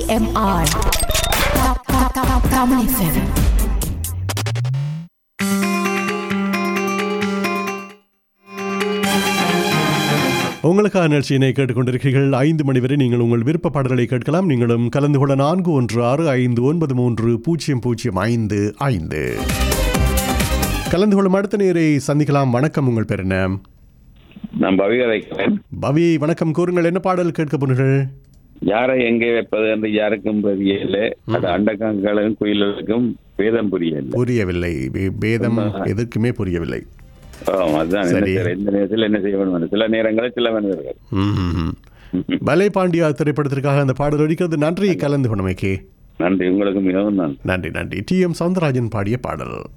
CMR. Ka- ka- ka- Kamu FM. உங்களுக்கான நிகழ்ச்சியினை கேட்டுக்கொண்டிருக்கிறீர்கள் ஐந்து மணி வரை நீங்கள் உங்கள் விருப்ப பாடல்களை கேட்கலாம் நீங்களும் கலந்து கொள்ள நான்கு ஒன்று ஆறு ஐந்து ஒன்பது மூன்று பூஜ்ஜியம் பூஜ்ஜியம் ஐந்து ஐந்து கலந்து கொள்ளும் அடுத்த நேரை சந்திக்கலாம் வணக்கம் உங்கள் பேர் என்ன நான் பவிய வைக்கிறேன் பவி வணக்கம் கூறுங்கள் என்ன பாடல் கேட்க போனீர்கள் யாரை எங்கே வைப்பது என்று யாருக்கும் புரியல அது அண்டக்காங்களுக்கும் குயிலுக்கும் வேதம் புரியல புரியவில்லை வே- வேதம் எதற்குமே புரியவில்லை ஆம், அதுதான் என்ன சரி. செய்ய- இந்த நேரத்தில் என்ன செய்ய வேண்டும் சில நேரங்களில் சில மனிதர்கள் ம்ஹும். பலே பாண்டியா திரைப்படத்திற்காக அந்த பாடல் ஒலிக்கிறது நன்றி கலந்து கொண்டமைக்கு நன்றி உங்களுக்கு மிகவும் நன்றி நன்றி நன்றி டி எம் சவுந்தரராஜன் பாடிய பாடல்